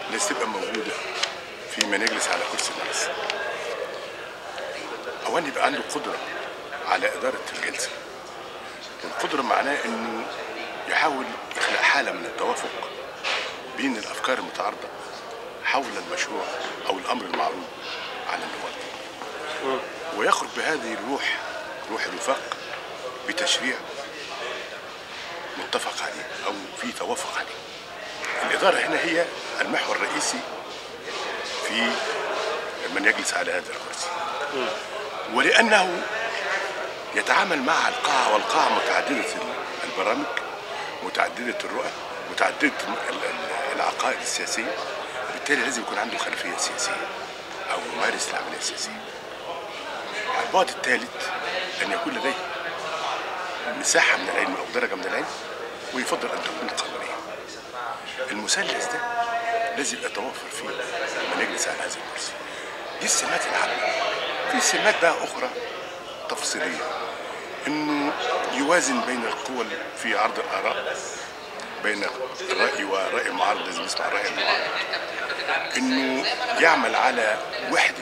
لازم تبقى موجوده في من يجلس على كرسي الرئيس اولا يبقى عنده قدره على اداره الجلسه والقدره معناه انه يحاول يخلق حاله من التوافق بين الافكار المتعارضه حول المشروع او الامر المعروض على النواب ويخرج بهذه الروح روح الوفاق بتشريع متفق عليه او في توافق عليه الاداره هنا هي المحور الرئيسي في من يجلس على هذا الكرسي ولانه يتعامل مع القاعه والقاعه متعدده البرامج متعدده الرؤى متعدده ال- ال- العقائد السياسيه بالتالي لازم يكون عنده خلفيه سياسيه او يمارس العمليه السياسيه البعد الثالث ان يكون لديه مساحه من العلم او درجه من العلم ويفضل ان تكون قانونيه المثلث ده لازم يتوفر فيه من يجلس على هذا الكرسي دي السمات العامه في سمات بقى اخرى تفصيليه انه يوازن بين القوى في عرض الاراء بين الراي والراي المعارض لازم يسمع الراي المعارض انه يعمل على وحده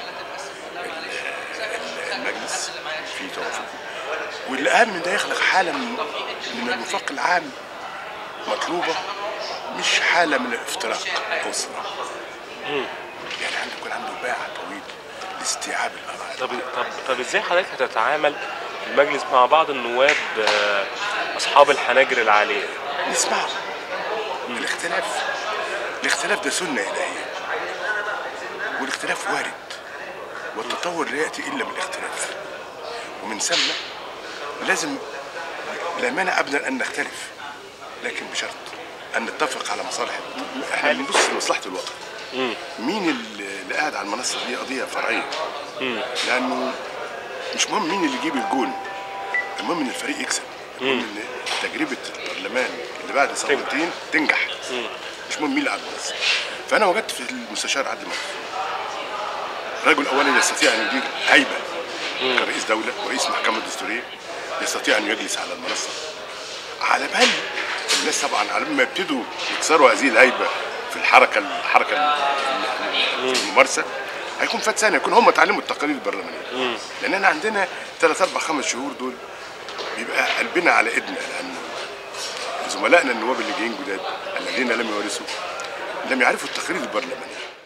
المجلس في توافقه والاهم من ده يخلق حاله من من الوفاق العام مطلوبه مش حاله من الافتراق او الصراع يعني عنده يكون عنده باع طويل لاستيعاب الاراء طب طب طب ازاي حضرتك هتتعامل في المجلس مع بعض النواب آه، اصحاب الحناجر العاليه نسمعه الاختلاف الاختلاف ده سنة إلهية والاختلاف وارد والتطور لا يأتي إلا بالاختلاف ومن ثم لازم لا مانع أبدا أن نختلف لكن بشرط أن نتفق على مصالح الوطن احنا بنبص لمصلحة الوطن مين اللي اللي قاعد على المنصة دي قضية فرعية لأنه مش مهم مين اللي يجيب الجون المهم ان الفريق يكسب المهم ان تجربه البرلمان اللي بعد ثورتين تنجح مش مهم مين اللي على المنصه فانا وجدت في المستشار عادل مصر رجل اولا يستطيع ان يدير هيبه كرئيس دوله ورئيس محكمه دستوريه يستطيع ان يجلس على المنصه على بال الناس طبعا على ما يبتدوا يكسروا هذه الهيبه في الحركه الحركه الممارسه هيكون فات سنه يكون هم اتعلموا التقاليد البرلمانيه لان احنا عندنا ثلاث اربع خمس شهور دول بيبقى قلبنا على ايدنا لان زملائنا النواب اللي جايين جداد الذين لم يورثوا لم يعرفوا التقاليد البرلمانيه